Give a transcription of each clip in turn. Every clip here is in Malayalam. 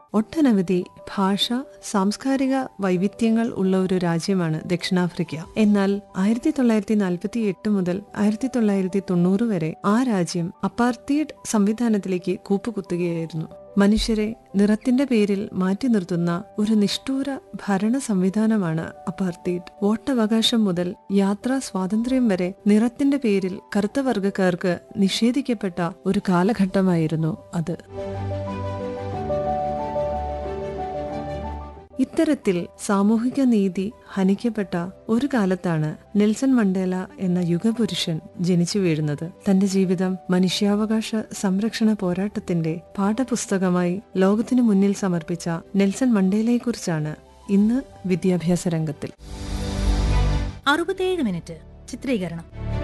ഒട്ടനവധി ഭാഷ സാംസ്കാരിക വൈവിധ്യങ്ങൾ ഉള്ള ഒരു രാജ്യമാണ് ദക്ഷിണാഫ്രിക്ക എന്നാൽ ആയിരത്തി തൊള്ളായിരത്തി നാൽപ്പത്തി എട്ട് മുതൽ ആയിരത്തി തൊള്ളായിരത്തി തൊണ്ണൂറ് വരെ ആ രാജ്യം അപ്പാർത്തീഡ് സംവിധാനത്തിലേക്ക് കൂപ്പുകുത്തുകയായിരുന്നു മനുഷ്യരെ നിറത്തിന്റെ പേരിൽ മാറ്റി നിർത്തുന്ന ഒരു നിഷ്ഠൂര ഭരണ സംവിധാനമാണ് അപ്പാർത്തീഡ് വോട്ടവകാശം മുതൽ യാത്രാ സ്വാതന്ത്ര്യം വരെ നിറത്തിന്റെ പേരിൽ കറുത്ത വർഗക്കാർക്ക് നിഷേധിക്കപ്പെട്ട ഒരു കാലഘട്ടമായിരുന്നു അത് ഇത്തരത്തിൽ സാമൂഹിക നീതി ഹനിക്കപ്പെട്ട ഒരു കാലത്താണ് നെൽസൺ മണ്ടേല എന്ന യുഗപുരുഷൻ ജനിച്ചു വീഴുന്നത് തന്റെ ജീവിതം മനുഷ്യാവകാശ സംരക്ഷണ പോരാട്ടത്തിന്റെ പാഠപുസ്തകമായി ലോകത്തിനു മുന്നിൽ സമർപ്പിച്ച നെൽസൺ മണ്ടേലയെക്കുറിച്ചാണ് ഇന്ന് വിദ്യാഭ്യാസ രംഗത്തിൽ അറുപത്തേഴ് മിനിറ്റ് ചിത്രീകരണം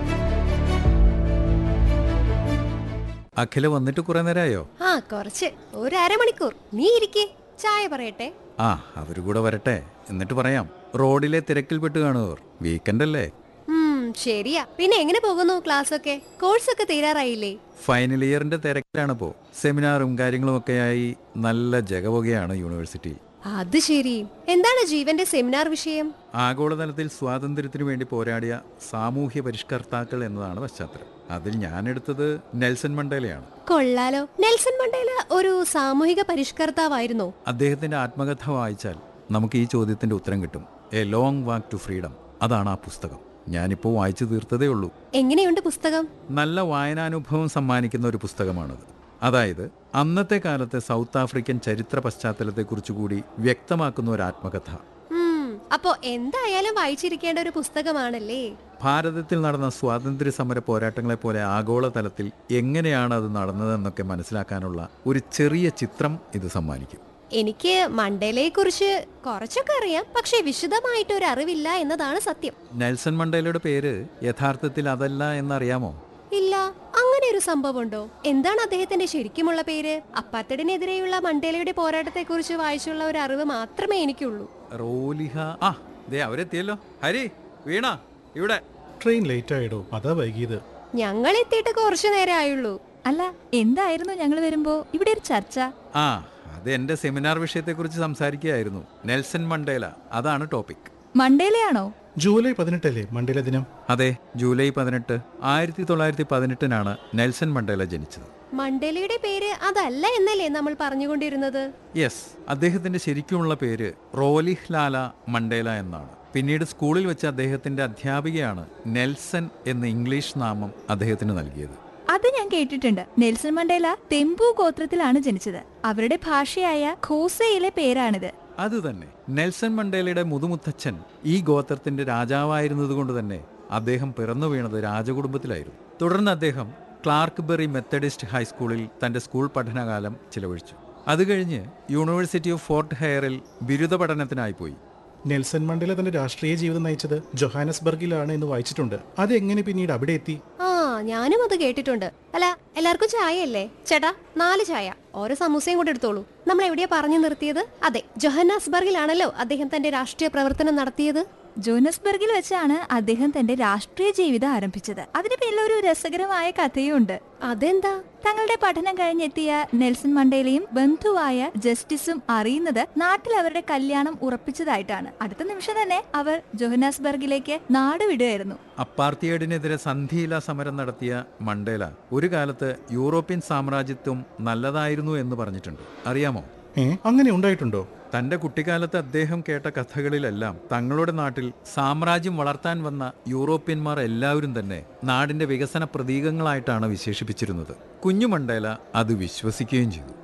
അഖില വന്നിട്ട് കുറെ നേരമായോ ആ കുറച്ച് ഒരു അരമണിക്കൂർ നീ ഇരിക്കേ ചായ പറയട്ടെ ആ അവര് കൂടെ വരട്ടെ എന്നിട്ട് പറയാം റോഡിലെ തിരക്കിൽപ്പെട്ട് കാണുവർ വീക്കെൻഡ് അല്ലേ ഉം ശരിയാ പിന്നെ എങ്ങനെ പോകുന്നു ക്ലാസ് ഒക്കെ കോഴ്സ് ഒക്കെ തീരാറായില്ലേ ഫൈനൽ ഇയറിന്റെ തിരക്കിലാണിപ്പോ സെമിനാറും കാര്യങ്ങളും ഒക്കെയായി നല്ല ജഗവകയാണ് യൂണിവേഴ്സിറ്റി അത് ശരി എന്താണ് ജീവന്റെ സെമിനാർ വിഷയം ആഗോളതലത്തിൽ സ്വാതന്ത്ര്യത്തിനു വേണ്ടി പോരാടിയ സാമൂഹ്യ പരിഷ്കർത്താക്കൾ എന്നതാണ് പശ്ചാത്തലം അതിൽ ഞാൻ എടുത്തത് നെൽസൺ മണ്ടേലയാണ് കൊള്ളാലോ നെൽസൺ മണ്ടേല ഒരു സാമൂഹിക പരിഷ്കർത്താവായിരുന്നോ അദ്ദേഹത്തിന്റെ ആത്മകഥ വായിച്ചാൽ നമുക്ക് ഈ ചോദ്യത്തിന്റെ ഉത്തരം കിട്ടും a long walk to freedom അതാണ് ആ പുസ്തകം ഞാനിപ്പോൾ വായിച്ചു തീർത്തതേ ഉള്ളൂ എങ്ങനെയുണ്ട് പുസ്തകം നല്ല വായനാനുഭവം സമ്മാനിക്കുന്ന ഒരു പുസ്തകമാണത് അതായത് അന്നത്തെ കാലത്തെ സൗത്ത് ആഫ്രിക്കൻ ചരിത്ര പശ്ചാത്തലത്തെക്കുറിച്ച് കൂടി വ്യക്തമാക്കുന്ന ഒരു ആത്മകഥ ഉം അപ്പോ എന്തായാലും വായിച്ചിരിക്കേണ്ട ഒരു പുസ്തകമാണല്ലേ ഭാരതത്തിൽ നടന്ന സ്വാതന്ത്ര്യ സമര പോരാട്ടങ്ങളെ പോലെ ആഗോളതലത്തിൽ എങ്ങനെയാണ് അത് നടന്നതെന്നൊക്കെ മനസ്സിലാക്കാനുള്ള ഒരു ചെറിയ ചിത്രം ഇത് സമ്മാനിക്കും എനിക്ക് മണ്ടേലയെ കുറിച്ച് കുറച്ചൊക്കെ അറിയാം പക്ഷെ വിശദമായിട്ട് ഒരു അറിവില്ല എന്നതാണ് സത്യം നെൽസൺ മണ്ടേലയുടെ പേര് യഥാർത്ഥത്തിൽ അതല്ല എന്നറിയാമോ ഇല്ല അങ്ങനെ ഒരു സംഭവമുണ്ടോ എന്താണ് അദ്ദേഹത്തിന്റെ ശരിക്കുമുള്ള പേര് അപ്പാത്തടിനെതിരെയുള്ള മണ്ടേലയുടെ പോരാട്ടത്തെ കുറിച്ച് വായിച്ചുള്ള ഒരു അറിവ് മാത്രമേ എനിക്കുള്ളൂ റോലിഹ ആ ദേ അവരെത്തിയല്ലോ ഹരി വീണ ഇവിടെ ട്രെയിൻ ലേറ്റ് ആയിടോ അതാ വൈകിയത് ഞങ്ങൾ എത്തിയിട്ട് കുറച്ചു നേരം ആയുള്ളൂ അല്ല എന്തായിരുന്നു ഞങ്ങൾ വരുമ്പോ ഇവിടെ ഒരു ചർച്ച ആ അത് എന്റെ സെമിനാർ വിഷയത്തെക്കുറിച്ച് സംസാരിക്കുകയായിരുന്നു നെൽസൺ മണ്ടേല അതാണ് ടോപ്പിക് മണ്ടേലയാണോ ജൂലൈ പതിനെട്ടല്ലേ മണ്ഡല ദിനം അതെ ജൂലൈ പതിനെട്ട് ആയിരത്തി തൊള്ളായിരത്തി പതിനെട്ടിനാണ് നെൽസൺ മണ്ടേല ജനിച്ചത് മണ്ടേലയുടെ പേര് അതല്ല എന്നല്ലേ നമ്മൾ പറഞ്ഞുകൊണ്ടിരുന്നത് യെസ് അദ്ദേഹത്തിന്റെ ശരിക്കുമുള്ള പേര് റോലിഹ് ലാല മണ്ടേല എന്നാണ് പിന്നീട് സ്കൂളിൽ വെച്ച് അദ്ദേഹത്തിന്റെ അധ്യാപികയാണ് നെൽസൺ എന്ന ഇംഗ്ലീഷ് നാമം അദ്ദേഹത്തിന് നൽകിയത് അത് ഞാൻ കേട്ടിട്ടുണ്ട് നെൽസൺ മണ്ടേല തെമ്പു ഗോത്രത്തിലാണ് ജനിച്ചത് അവരുടെ ഭാഷയായ ഖോസയിലെ പേരാണിത് അതുതന്നെ നെൽസൺ മണ്ടേലയുടെ മുതുമുത്തച്ഛൻ ഈ ഗോത്രത്തിന്റെ രാജാവായിരുന്നതുകൊണ്ട് തന്നെ അദ്ദേഹം പിറന്നു വീണത് രാജകുടുംബത്തിലായിരുന്നു തുടർന്ന് അദ്ദേഹം ക്ലാർക്ക് ബെറി മെത്തഡിസ്റ്റ് ഹൈസ്കൂളിൽ തന്റെ സ്കൂൾ പഠനകാലം ചിലവഴിച്ചു അത് കഴിഞ്ഞ് യൂണിവേഴ്സിറ്റി ഓഫ് ഫോർട്ട് ഹെയറിൽ ബിരുദ പഠനത്തിനായി പോയി നെൽസൺ മണ്ഡല തന്റെ രാഷ്ട്രീയ ജീവിതം നയിച്ചത് ജൊഹാനസ്ബർഗിലാണ് എന്ന് വായിച്ചിട്ടുണ്ട് അതെങ്ങനെ പിന്നീട് അവിടെ എത്തി ആ ഞാനും അത് കേട്ടിട്ടുണ്ട് അല്ല എല്ലാവർക്കും ചായ അല്ലേ ചേട്ടാ നാല് ചായ ഓരോ സമൂസയും കൂടെ എടുത്തോളൂ നമ്മൾ എവിടെയാ പറഞ്ഞു നിർത്തിയത് അതെ ജൊഹന്നാസ്ബർഗിലാണല്ലോ അദ്ദേഹം തന്റെ രാഷ്ട്രീയ പ്രവർത്തനം നടത്തിയത് ജോനസ്ബർഗിൽ വെച്ചാണ് അദ്ദേഹം തന്റെ രാഷ്ട്രീയ ജീവിതം ആരംഭിച്ചത് അതിന് പിന്നിൽ ഒരു രസകരമായ കഥയുണ്ട് അതെന്താ തങ്ങളുടെ പഠനം കഴിഞ്ഞെത്തിയ നെൽസൺ മണ്ടേലയും ബന്ധുവായ ജസ്റ്റിസും അറിയുന്നത് നാട്ടിൽ അവരുടെ കല്യാണം ഉറപ്പിച്ചതായിട്ടാണ് അടുത്ത നിമിഷം തന്നെ അവർ ജോഹനാസ്ബർഗിലേക്ക് നാടുവിടുകയായിരുന്നു അപ്പാർത്തിയേഡിനെതിരെ സന്ധിയില്ല സമരം നടത്തിയ മണ്ടേല ഒരു കാലത്ത് യൂറോപ്യൻ സാമ്രാജ്യത്വം നല്ലതായിരുന്നു എന്ന് പറഞ്ഞിട്ടുണ്ട് അറിയാമോ ഏ അങ്ങനെ ഉണ്ടായിട്ടുണ്ടോ തന്റെ കുട്ടിക്കാലത്ത് അദ്ദേഹം കേട്ട കഥകളിലെല്ലാം തങ്ങളുടെ നാട്ടിൽ സാമ്രാജ്യം വളർത്താൻ വന്ന യൂറോപ്യന്മാർ എല്ലാവരും തന്നെ നാടിന്റെ വികസന പ്രതീകങ്ങളായിട്ടാണ് വിശേഷിപ്പിച്ചിരുന്നത് കുഞ്ഞു മണ്ടേല അത് വിശ്വസിക്കുകയും ചെയ്തു